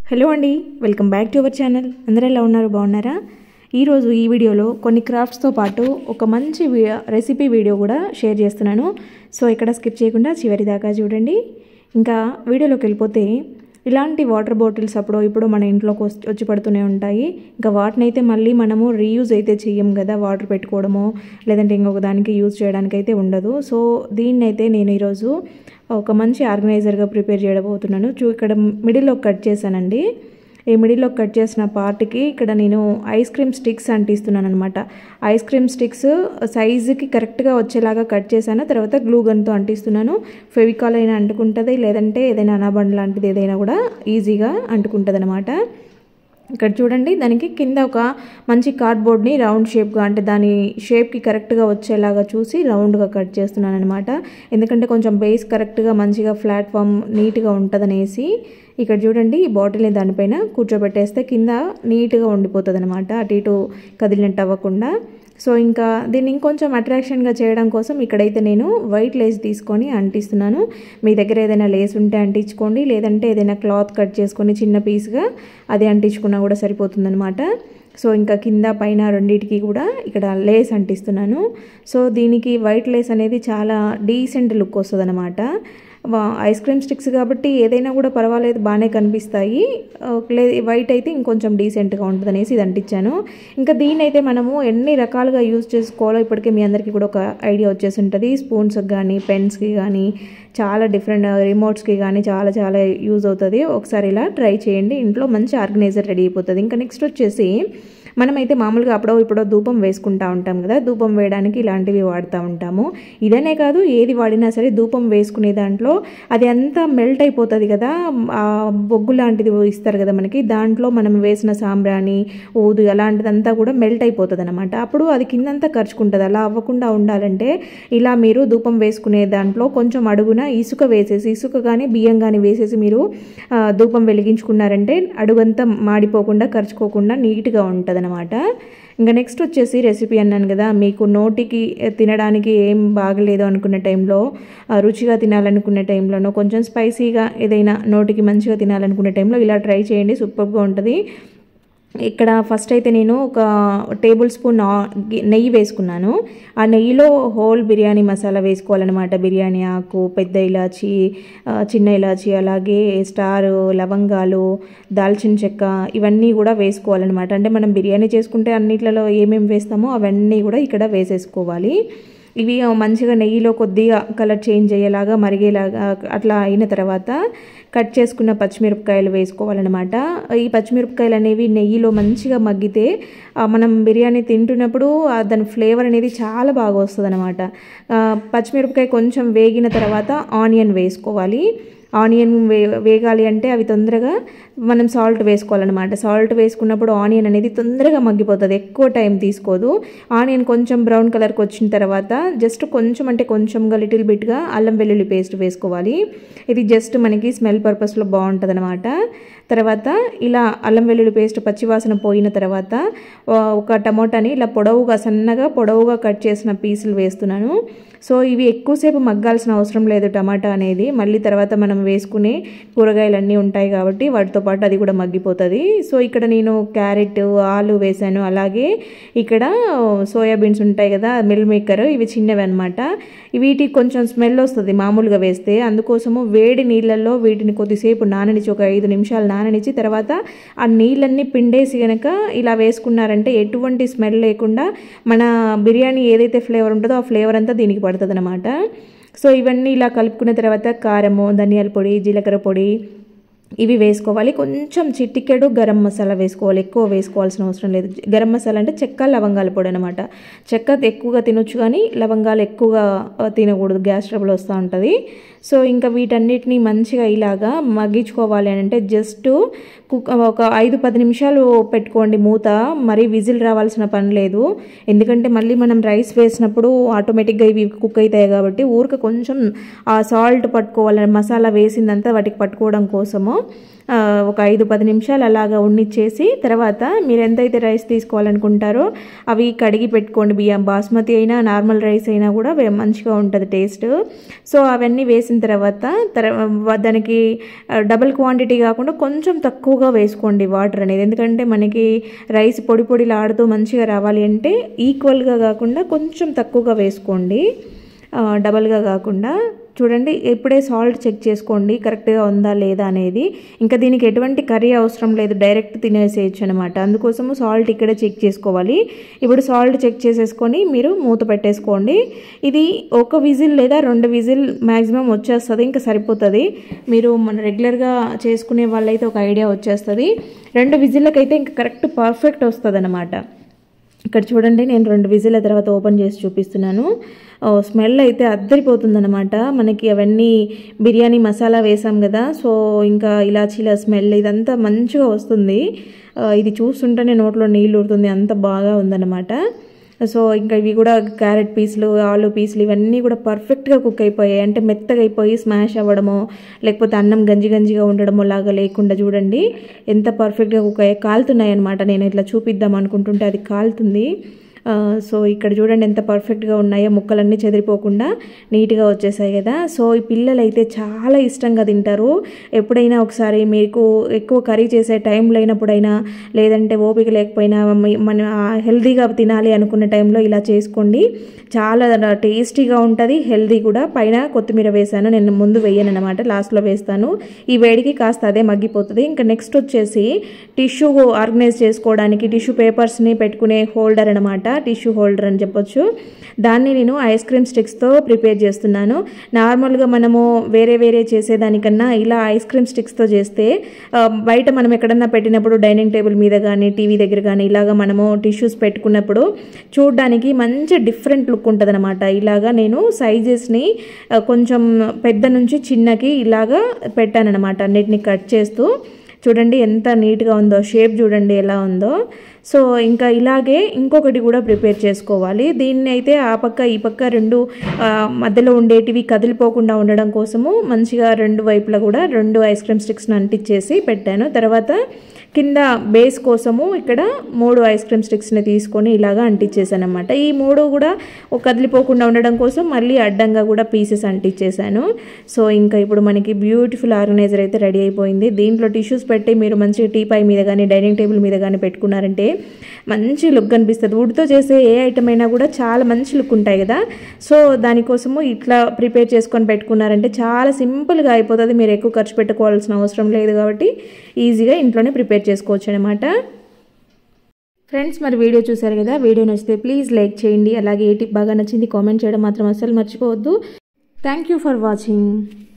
hello అండి welcome back to our channel అందరూ ఎలా ఉన్నారు బాగున్నారా ఈరోజు ఈ వీడియోలో కొన్ని క్రాఫ్ట్స్తో పాటు ఒక మంచి వీ- రెసిపీ వీడియో కూడా షేర్ చేస్తున్నాను సో ఇక్కడ స్కిప్ చేయకుండా చివరి దాకా చూడండి ఇంకా వీడియోలోకి వెళ్ళిపోతే ఇలాంటి వాటర్ బాటిల్స్ అప్పుడు ఇప్పుడు మన ఇంట్లోకి వస్- వచ్చి పడుతూనే ఉంటాయి ఇంకా వాటిని అయితే మళ్ళీ మనము రీయూజ్ అయితే చెయ్యం కదా వాటర్ పెట్టుకోవడమో లేదంటే ఇంకొక దానికి యూజ్ చేయడానికి అయితే ఉండదు సో దీన్ని అయితే నేను ఈరోజు ఒక మంచి ఆర్గనైజర్గా ప్రిపేర్ చేయబోతున్నాను చూ ఇక్కడ మిడిల్లో కట్ చేశానండి ఈ మిడిల్లో కట్ చేసిన పార్ట్కి ఇక్కడ నేను ఐస్ క్రీమ్ స్టిక్స్ అంటిస్తున్నాను అనమాట ఐస్ క్రీమ్ స్టిక్స్ సైజుకి కరెక్ట్గా వచ్చేలాగా కట్ చేశాను తర్వాత గ్లూ గన్తో అంటిస్తున్నాను ఫెవికాల్ అయినా అంటుకుంటుంది లేదంటే ఏదైనా అనాబండ్ లాంటిది ఏదైనా కూడా ఈజీగా అంటుకుంటుంది అనమాట ఇక్కడ చూడండి దానికి కింద ఒక మంచి కార్డ్బోర్డ్ని రౌండ్ షేప్గా అంటే దాని షేప్కి కరెక్ట్గా వచ్చేలాగా చూసి రౌండ్గా కట్ చేస్తున్నాను అనమాట ఎందుకంటే కొంచెం బేస్ కరెక్ట్గా మంచిగా ప్లాట్ఫామ్ నీట్గా ఉంటుందనేసి ఇక్కడ చూడండి ఈ బాటిల్ని దానిపైన కూర్చోబెట్టేస్తే కింద నీట్గా ఉండిపోతుంది అనమాట అటు ఇటు కదిలినట్టు అవ్వకుండా సో ఇంకా దీన్ని ఇంకొంచెం అట్రాక్షన్గా చేయడం కోసం ఇక్కడైతే నేను వైట్ లేస్ తీసుకొని అంటిస్తున్నాను మీ దగ్గర ఏదైనా లేస్ ఉంటే అంటించుకోండి లేదంటే ఏదైనా క్లాత్ కట్ చేసుకొని చిన్న పీస్గా అది అంటించుకున్నా కూడా సరిపోతుందనమాట సో ఇంకా కింద పైన రెండింటికి కూడా ఇక్కడ లేస్ అంటిస్తున్నాను సో దీనికి వైట్ లేస్ అనేది చాలా డీసెంట్ లుక్ వస్తుంది అనమాట ఐస్ క్రీమ్ స్టిక్స్ కాబట్టి ఏదైనా కూడా పర్వాలేదు బాగానే కనిపిస్తాయి లే వైట్ అయితే ఇంకొంచెం డీసెంట్గా ఉంటుంది అనేసి ఇది అంటించాను ఇంకా దీన్ని అయితే మనము ఎన్ని రకాలుగా యూజ్ చేసుకోవాలో ఇప్పటికే మీ అందరికీ కూడా ఒక ఐడియా వచ్చేసి ఉంటుంది స్పూన్స్కి కానీ పెన్స్కి కానీ చాలా డిఫరెంట్ రిమోట్స్కి కానీ చాలా చాలా యూజ్ అవుతుంది ఒకసారి ఇలా ట్రై చేయండి ఇంట్లో మంచి ఆర్గనైజర్ రెడీ అయిపోతుంది ఇంకా నెక్స్ట్ వచ్చేసి మనమైతే మామూలుగా అప్పుడో ఇప్పుడో ధూపం వేసుకుంటా ఉంటాం కదా ధూపం వేయడానికి ఇలాంటివి వాడుతూ ఉంటాము ఇదనే కాదు ఏది వాడినా సరే ధూపం వేసుకునే దాంట్లో అది అంతా మెల్ట్ అయిపోతుంది కదా ఆ బొగ్గు లాంటిది ఇస్తారు కదా మనకి దాంట్లో మనం వేసిన సాంబ్రాణి ఊదు అలాంటిదంతా కూడా మెల్ట్ అయిపోతుంది అనమాట అప్పుడు అది కిందంతా ఖర్చుకుంటుంది అలా అవ్వకుండా ఉండాలంటే ఇలా మీరు ధూపం వేసుకునే దాంట్లో కొంచెం అడుగున ఇసుక వేసేసి ఇసుక కానీ బియ్యం కానీ వేసేసి మీరు ఆ, ధూపం వెలిగించుకున్నారంటే అడుగంతా మాడిపోకుండా ఖర్చుకోకుండా నీట్గా ఉంటుంది అనమాట ఇంకా నెక్స్ట్ వచ్చేసి రెసిపీ అన్నాను కదా మీకు నోటికి తినడానికి ఏం బాగలేదు అనుకున్న టైంలో ఆ, రుచిగా తినాలనుకునే టైంలోనో కొంచెం స్పైసీగా ఏదైనా నోటికి మంచిగా తినాలనుకునే టైంలో ఇలా ట్రై చేయండి సూపర్గా ఉంటుంది ఇక్కడ ఫస్ట్ అయితే నేను ఒక టేబుల్ స్పూన్ ఆ- గి- నెయ్యి వేసుకున్నాను ఆ నెయ్యిలో హోల్ బిర్యానీ మసాలా వేసుకోవాలన్నమాట బిర్యానీ ఆకు పెద్ద ఇలాచి ఆ, చిన్న ఇలాచి అలాగే స్టార్ లవంగాలు దాల్చిన చెక్క ఇవన్నీ కూడా వేసుకోవాలన్నమాట అంటే మనం బిర్యానీ చేసుకుంటే అన్నిట్లలో ఏమేమి వేస్తామో అవన్నీ కూడా ఇక్కడ వేసేసుకోవాలి ఇవి మంచిగా నెయ్యిలో కొద్దిగా కలర్ చేంజ్ అయ్యేలాగా మరిగేలాగా అట్లా అయిన తర్వాత కట్ చేసుకున్న పచ్చిమిరపకాయలు వేసుకోవాలన్నమాట ఈ పచ్చిమిరపకాయలు అనేవి నెయ్యిలో మంచిగా మగ్గితే ఆ, మనం బిర్యానీ తింటున్నప్పుడు ఆ దాని ఫ్లేవర్ అనేది చాలా బాగా వస్తుంది అనమాట పచ్చిమిరపకాయ కొంచెం వేగిన తర్వాత ఆనియన్ వేసుకోవాలి ఆనియన్ వే వేగాలి అంటే అవి తొందరగా మనం సాల్ట్ వేసుకోవాలన్నమాట సాల్ట్ వేసుకున్నప్పుడు ఆనియన్ అనేది తొందరగా మగ్గిపోతుంది ఎక్కువ టైం తీసుకోదు ఆనియన్ కొంచెం బ్రౌన్ కలర్కి వచ్చిన తర్వాత జస్ట్ కొంచెం అంటే కొంచెంగా లిటిల్ బిట్గా అల్లం వెల్లుల్లి పేస్ట్ వేసుకోవాలి ఇది జస్ట్ మనకి స్మెల్ పర్పస్లో బాగుంటుంది అనమాట తర్వాత ఇలా అల్లం వెల్లుల్లి పేస్ట్ పచ్చివాసన పోయిన తర్వాత ఆ, ఒక టమోటాని ఇలా పొడవుగా సన్నగా పొడవుగా కట్ చేసిన పీసులు వేస్తున్నాను సో ఇవి ఎక్కువసేపు మగ్గాల్సిన అవసరం లేదు టమాటా అనేది మళ్ళీ తర్వాత మనం వేసుకునే కూరగాయలన్నీ ఉంటాయి కాబట్టి వాటితో పాటు అది కూడా మగ్గిపోతుంది సో ఇక్కడ నేను క్యారెట్ ఆలు వేసాను అలాగే ఇక్కడ సోయాబీన్స్ ఉంటాయి కదా మిల్ మేకర్ ఇవి చిన్నవి అనమాట వీటికి కొంచెం స్మెల్ వస్తుంది మామూలుగా వేస్తే అందుకోసము వేడి నీళ్ళల్లో వీటిని కొద్దిసేపు నాననిచ్చి ఒక ఐదు నిమిషాలు నాననిచ్చి తర్వాత ఆ నీళ్ళన్నీ పిండేసి గనక ఇలా వేసుకున్నారంటే ఎటువంటి స్మెల్ లేకుండా మన బిర్యానీ ఏదైతే ఫ్లేవర్ ఉంటుందో ఆ ఫ్లేవర్ అంతా దీనికి పడుతుంది అనమాట సో ఇవన్నీ ఇలా కలుపుకున్న తర్వాత కారము ధనియాల పొడి జీలకర్ర పొడి ఇవి వేసుకోవాలి కొంచెం చిటికెడు గరం మసాలా వేసుకోవాలి ఎక్కువ వేసుకోవాల్సిన అవసరం లేదు గరం మసాలా అంటే చెక్క లవంగాల పొడి అనమాట చెక్క ఎక్కువగా తినొచ్చు కానీ లవంగాలు ఎక్కువగా ఆ, తినకూడదు గ్యాస్ ట్రబుల్ వస్తూ ఉంటుంది సో ఇంకా వీటన్నిటిని మంచిగా ఇలాగా మగ్గించుకోవాలి అని అంటే జస్ట్ కుక్ ఒక ఐదు పది నిమిషాలు పెట్టుకోండి మూత మరి విజిల్ రావాల్సిన పని లేదు ఎందుకంటే మళ్ళీ మనం రైస్ వేసినప్పుడు ఆటోమేటిక్గా ఇవి కుక్ అవుతాయి కాబట్టి ఊరిక కొంచెం ఆ సాల్ట్ పట్టుకోవాలి మసాలా వేసిందంతా వాటికి పట్టుకోవడం కోసము ఆ, ఒక ఐదు పది నిమిషాలు అలాగా ఉండిచ్చేసి తర్వాత మీరు ఎంతైతే రైస్ తీసుకోవాలనుకుంటారో అవి కడిగి పెట్టుకోండి బియ్యం బాస్మతి అయినా నార్మల్ రైస్ అయినా కూడా వే- మంచిగా ఉంటుంది టేస్ట్ సో అవన్నీ వేసిన తర్వాత తర్వా- దానికి ఆ, డబుల్ క్వాంటిటీ కాకుండా కొంచెం తక్కువగా వేసుకోండి వాటర్ అనేది ఎందుకంటే మనకి రైస్ పొడి పొడిలాడుతూ మంచిగా రావాలి అంటే ఈక్వల్గా కాకుండా కొంచెం తక్కువగా వేసుకోండి ఆ, డబల్గా కాకుండా చూడండి ఇప్పుడే సాల్ట్ చెక్ చేసుకోండి కరెక్ట్గా ఉందా లేదా అనేది ఇంకా దీనికి ఎటువంటి కర్రీ అవసరం లేదు డైరెక్ట్ తినేసేయచ్చు అనమాట అందుకోసము సాల్ట్ ఇక్కడే చెక్ చేసుకోవాలి ఇప్పుడు సాల్ట్ చెక్ చేసేసుకొని మీరు మూత పెట్టేసుకోండి ఇది ఒక విజిల్ లేదా రెండు విజిల్ మ్యాక్సిమం వచ్చేస్తుంది ఇంకా సరిపోతుంది మీరు మన రెగ్యులర్గా చేసుకునే వాళ్ళైతే ఒక ఐడియా వచ్చేస్తుంది రెండు విజిల్లకైతే ఇంకా కరెక్ట్ పర్ఫెక్ట్ వస్తుంది ఇక్కడ చూడండి నేను రెండు విజిల్ల తర్వాత ఓపెన్ చేసి చూపిస్తున్నాను ఓ, స్మెల్ అయితే అద్దరిపోతుందన్నమాట మనకి అవన్నీ బిర్యానీ మసాలా వేసాం కదా సో ఇంకా ఇలాచీల స్మెల్ ఇదంతా మంచిగా వస్తుంది ఆ, ఇది చూస్తుంటేనే నోట్లో నీళ్ళు ఊరుతుంది అంత బాగా ఉందన్నమాట సో ఇంకా ఇవి కూడా క్యారెట్ పీసులు ఆలు పీసులు ఇవన్నీ కూడా పర్ఫెక్ట్గా కుక్ అయిపోయాయి అంటే మెత్తగా అయిపోయి స్మాష్ అవ్వడమో లేకపోతే అన్నం గంజి గంజిగా ఉండడమో లాగా లేకుండా చూడండి ఎంత పర్ఫెక్ట్గా కుక్ అయ్యాయి కాలుతున్నాయి అనమాట నేను ఇట్లా చూపిద్దాం అనుకుంటుంటే అది కాలుతుంది ఆ, సో ఇక్కడ చూడండి ఎంత పర్ఫెక్ట్గా ఉన్నాయో ముక్కలన్నీ చెదిరిపోకుండా నీట్గా వచ్చేసాయి కదా సో ఈ పిల్లలు అయితే చాలా ఇష్టంగా తింటారు ఎప్పుడైనా ఒకసారి మీకు ఎక్కువ కర్రీ చేసే టైం లేనప్పుడైనా లేదంటే ఓపిక లేకపోయినా మీ- మన హెల్తీగా తినాలి అనుకున్న టైంలో ఇలా చేసుకోండి చాలా టేస్టీగా ఉంటుంది హెల్తీ కూడా పైన కొత్తిమీర వేసాను నేను ముందు వేయను అనమాట లాస్ట్లో వేస్తాను ఈ వేడికి కాస్త అదే మగ్గిపోతుంది ఇంకా నెక్స్ట్ వచ్చేసి టిష్యూ ఆర్గనైజ్ చేసుకోవడానికి టిష్యూ పేపర్స్ని పెట్టుకునే హోల్డర్ అనమాట టిష్యూ హోల్డర్ అని చెప్పొచ్చు దాన్ని నేను ఐస్ క్రీమ్ స్టిక్స్తో ప్రిపేర్ చేస్తున్నాను నార్మల్గా మనము వేరే వేరే చేసేదానికన్నా ఇలా ఐస్ క్రీమ్ స్టిక్స్తో చేస్తే ఆ, బయట మనం ఎక్కడన్నా పెట్టినప్పుడు డైనింగ్ టేబుల్ మీద కానీ టీవీ దగ్గర కానీ ఇలాగా మనము టిష్యూస్ పెట్టుకున్నప్పుడు చూడడానికి మంచి డిఫరెంట్ లుక్ ఉంటుంది అనమాట ఇలాగా నేను సైజెస్ని ఆ, కొంచెం పెద్ద నుంచి చిన్నకి ఇలాగా పెట్టానన్నమాట అన్నిటిని కట్ చేస్తూ చూడండి ఎంత నీట్గా ఉందో షేప్ చూడండి ఎలా ఉందో సో ఇంకా ఇలాగే ఇంకొకటి కూడా ప్రిపేర్ చేసుకోవాలి దీన్ని అయితే ఆ పక్క ఈ పక్క రెండు ఆ, మధ్యలో ఉండేటివి కదిలిపోకుండా ఉండడం కోసము మంచిగా రెండు వైపులా కూడా రెండు ఐస్ క్రీమ్ స్టిక్స్ని అంటించేసి పెట్టాను తర్వాత కింద బేస్ కోసము ఇక్కడ మూడు ఐస్ క్రీమ్ స్టిక్స్ని తీసుకొని ఇలాగా అంటించేసాను అనమాట ఈ మూడు కూడా ఒక కదిలిపోకుండా ఉండడం కోసం మళ్ళీ అడ్డంగా కూడా పీసెస్ అంటించేసాను సో ఇంకా ఇప్పుడు మనకి బ్యూటిఫుల్ ఆర్గనైజర్ అయితే రెడీ అయిపోయింది దీంట్లో టిష్యూస్ పెట్టి మీరు మంచిగా టీ పై మీద కానీ డైనింగ్ టేబుల్ మీద కానీ పెట్టుకున్నారంటే మంచి లుక్ కనిపిస్తుంది వుడ్తో చేసే ఏ ఐటమ్ అయినా కూడా చాలా మంచి లుక్ ఉంటాయి కదా సో దానికోసము ఇట్లా ప్రిపేర్ చేసుకొని పెట్టుకున్నారంటే చాలా సింపుల్గా అయిపోతుంది మీరు ఎక్కువ ఖర్చు పెట్టుకోవాల్సిన అవసరం లేదు కాబట్టి ఈజీగా ఇంట్లోనే ప్రిపేర్ చేసుకోవచ్చు అనమాట ఫ్రెండ్స్ మరి వీడియో చూసారు కదా వీడియో నచ్చితే ప్లీజ్ లైక్ చేయండి అలాగే ఏ టిప్ బాగా నచ్చింది కామెంట్ చేయడం మాత్రం అస్సలు మర్చిపోవద్దు థ్యాంక్ యూ ఫర్ వాచింగ్